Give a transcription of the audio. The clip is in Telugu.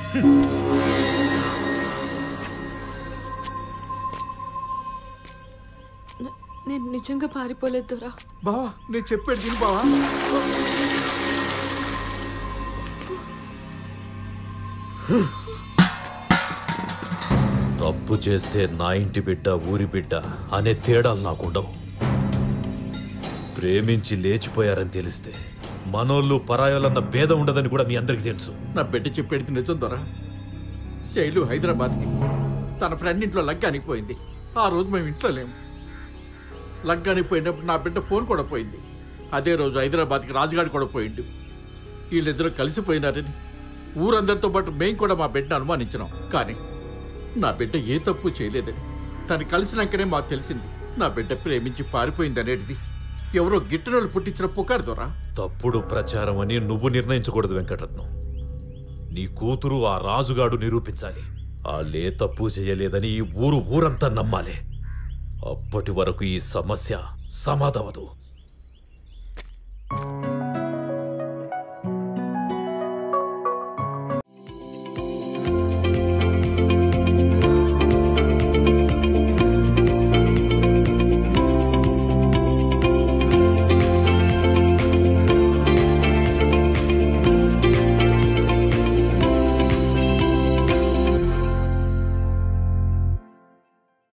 న- నేను నిజంగా పారిపోలేదు దొరా బావా నేను చెప్పాడు తిని బావా తప్పు చేస్తే నా ఇంటి బిడ్డ ఊరి బిడ్డ అనే తేడాలు నాకుండవు ప్రేమించి లేచిపోయారని తెలిస్తే మనోళ్ళు పరాయోళ్ళన్న భేదం ఉండదని కూడా మీ అందరికీ తెలుసు నా బిడ్డ చెప్పేది నిజం దొరా శైలు హైదరాబాద్కి తన ఫ్రెండ్ ఇంట్లో లగ్గానికి పోయింది ఆ రోజు మేము ఇంట్లో లేము లగ్గానికి పోయినప్పుడు నా బిడ్డ ఫోన్ కూడా పోయింది అదే రోజు హైదరాబాద్కి రాజుగాడి కూడా పోయిండు వీళ్ళిద్దరూ కలిసిపోయినారని ఊరందరితో పాటు మేం కూడా మా బిడ్డను అనుమానించినాం కానీ నా బిడ్డ ఏ తప్పు చేయలేదని తను కలిసినాకనే మాకు తెలిసింది నా బిడ్డ ప్రేమించి పారిపోయింది అనేది ఎవరో గిట్టనోళ్ళు పుట్టించిన పుకారు దొరా తప్పుడు ప్రచారం అని నువ్వు నిర్ణయించకూడదు వెంకటరత్నం నీ కూతురు ఆ రాజుగాడు నిరూపించాలి వాళ్ళే తప్పు చేయలేదని ఈ ఊరు ఊరంతా నమ్మాలి అప్పటి వరకు ఈ సమస్య సమాధవదు